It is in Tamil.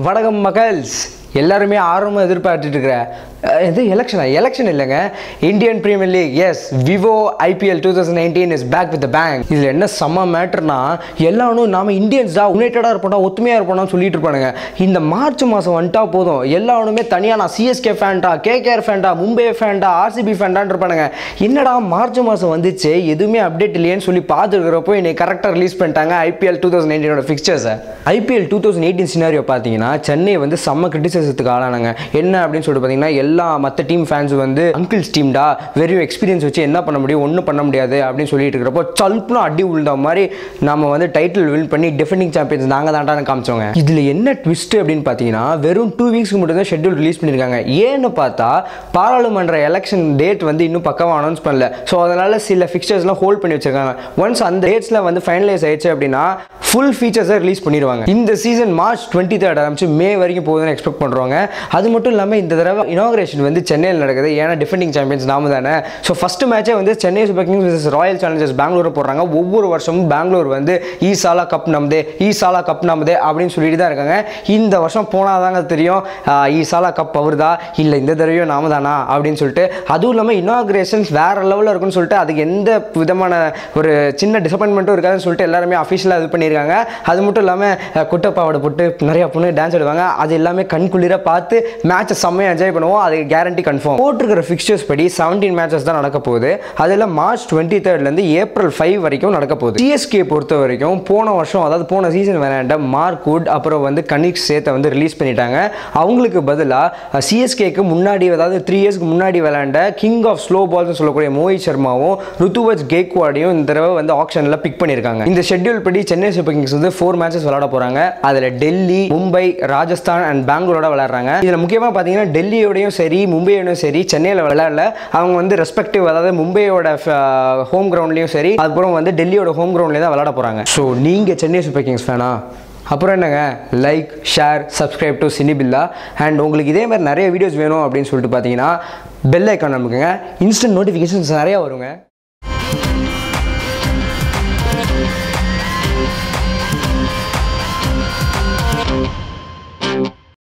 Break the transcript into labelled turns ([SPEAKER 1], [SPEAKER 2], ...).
[SPEAKER 1] வணக்கம் மகள்ஸ் எல்லாருமே ஆர்வமாக எதிர்பார்த்துட்டு இருக்கிற அஹ், இது எலெக்ஷனா எலெக்ஷன் இல்லைங்க Indian Premier League is Vivo IPL two thousand nineteen is back with bang இதில் என்ன செம்ம மேட்டர்னா எல்லாரும் நாம இந்தியன்ஸ் தான் யுனைடடாக இருப்போம்டா ஒத்துமையாக இருப்போம்னு சொல்லிட்டு இருப்பானுங்க இந்த மார்ச் மாதம் வந்துட்டா போதும் எல்லாருமே தனியாக நான் சிஎஸ்கே ஃபேன்டா கேகேஆர் ஃபேன்டா மும்பை ஃபேன்டா ஆர்சிபி ஃபேன்டான் இருப்பானுங்க என்னடா மார்ச் மாதம் வந்துச்சு எதுவுமே அப்டேட் இல்லையேன்னு சொல்லி பார்த்துருக்கிறப்போ இன்னைக்கு கரெக்டாக ரிலீஸ் பண்ணிட்டாங்க ஐபிஎல் டூ தௌசண்ட் நைன்டீனோட ஃபிக்சர்ஸை IPL two thousand eighteen scenario பார்த்தீங்கன்னா சென்னை வந்து செம்ம கிரிட்டிசிசத்துக்கு ஆளானாங்க என்ன அப்படின்னு சொல்லிட்டு பார்த்தீங்கன்னா எல்லா மற்ற டீம் ஃபேன்ஸ் வந்து அங்கிள்ஸ் டீம்டா வெறும் எக்ஸ்பீரியன்ஸ் வச்சு என்ன பண்ண முடியும் ஒன்றும் பண்ண முடியாது அப்படின்னு சொல்லிட்டு இருக்கிறப்போ சல்ப்னு அடி உழுந்த மாதிரி நம்ம வந்து டைட்டில் வின் பண்ணி டிஃபெண்டிங் சாம்பியன்ஸ் நாங்கள் தாண்டான்னு காமிச்சோங்க இதில் என்ன ட்விஸ்ட் அப்படின்னு பார்த்தீங்கன்னா வெறும் டூ வீக்ஸ்க்கு மட்டும் தான் ஷெட்யூல் ரிலீஸ் பண்ணியிருக்காங்க ஏன்னு பார்த்தா பாராளுமன்ற எலெக்ஷன் டேட் வந்து இன்னும் பக்கமாக அனௌன்ஸ் பண்ணல ஸோ அதனால சில ஃபிக்சர்ஸ்லாம் ஹோல்ட் பண்ணி வச்சிருக்காங்க ஒன்ஸ் அந்த டேட்ஸில் வந்து ஃபைனலைஸ் ஆயிடுச்சு அப்படின்னா ஃபுல் ஃபீச்சர்ஸை ரிலீஸ் பண்ணிடுவாங்க இந்த சீசன் மார்ச் டுவெண்ட்டி தேர்ட் ஆரம்பிச்சு மே வரைக்கும் போகுதுன்னு எக்ஸ்பெக்ட் பண்ணுறாங்க அது மட்டும் இல்லாமல் இந்த தடவை இனாகிரேஷன் வந்து சென்னையில் நடக்குது ஏன்னா டிஃபெண்டிங் சாம்பியன்ஸ் நாம தானே ஸோ ஃபர்ஸ்ட் மேட்சே வந்து Chennai Super Kings vs Royal Challengers Bangalore போடுறாங்க ஒவ்வொரு வருஷமும் பெங்களூர் வந்து ஈ சாலா கப் நம்பதே ஈ சாலா கப் நம்பதே அப்படின்னு சொல்லிட்டு தான் இருக்காங்க இந்த வருஷம் போனால் தாங்க தெரியும் ஆஹ், ஈ சாலா கப் அவர்தா இல்லை இந்த தடவையும் நாம தானா அப்படின்னு சொல்லிட்டு அதுவும் இல்லாமல் இனாகிரேஷன்ஸ் வேற லெவலில் இருக்குன்னு சொல்லிட்டு அதுக்கு எந்த விதமான ஒரு சின்ன டிசப்பாயின்மெண்ட்டும் இருக்காதுன்னு சொல்லிட்டு எல்லாருமே அஃபிஷியலாக இது பண்ணியிருக்காங்க அது மட்டும் இல்லாமல் குட்டப்பாவோட போட்டு நிறைய பொண்ணு டான்ஸ் ஆடுவாங்க அது எல்லாமே கண்குளிர பார்த்து மேட்சை செம்மையாக என்ஜாய் பண்ணுவோம் அது கேரண்டி கன்ஃபார்ம் போட்டிருக்கிற ஃபிக்சர்ஸ் படி செவன்டீன் மேட்சஸ் தான் நடக்க போகுது அதில் மார்ச் டுவெண்ட்டி தேர்ட்லேருந்து ஏப்ரல் ஃபைவ் வரைக்கும் நடக்க போகுது சிஎஸ்கே பொறுத்த வரைக்கும் போன வருஷம் அதாவது போன சீசன் விளையாண்ட மார்க் வுட் அப்புறம் வந்து கனிக் சேத்தை வந்து ரிலீஸ் பண்ணிட்டாங்க அவங்களுக்கு பதிலாக சிஎஸ்கேக்கு முன்னாடி அதாவது த்ரீ இயர்ஸ்க்கு முன்னாடி விளையாண்ட கிங் ஆஃப் ஸ்லோ பால்ஸ் சொல்லக்கூடிய மோஹித் சர்மாவும் ருத்துவஜ் கேக்வாடையும் இந்த தடவை வந்து ஆப்ஷனில் பிக் பண்ணியிருக்காங்க இந்த ஷெட்யூல் படி சென்னை சூப்பர் கிங்ஸ் வந்து ஃபோர் மேட்சஸ் விளையாட போகிறாங்க அதில் டெல்லி மும்பை ராஜஸ்தான் அண்ட் பெங்களூரோட விளையாடுறாங்க இதில் முக்கியமாக பார்த்தீங்கன்னா டெல்லியோடையும் சரி மும்பையோடையும் சரி சென்னையில் விளையாடல அவங்க வந்து ரெஸ்பெக்டிவ் அதாவது மும்பையோட ஹோம் கிரவுண்ட்லையும் சரி அதுக்கப்புறம் வந்து டெல்லியோட ஹோம் கிரவுண்ட்லேயே தான் விளையாட போகிறாங்க ஸோ நீங்கள் சென்னை சூப்பர் கிங்ஸ் ஃபேனா அப்புறம் என்னங்க லைக் ஷேர் சப்ஸ்கிரைப் டு சினிபில்லா அண்ட் உங்களுக்கு இதே மாதிரி நிறைய வீடியோஸ் வேணும் அப்படின்னு சொல்லிட்டு பார்த்தீங்கன்னா பெல் ஐக்கான் நமக்குங்க இன்ஸ்டன்ட் நோட்டிஃபிகேஷன்ஸ் நிறையா வருங்க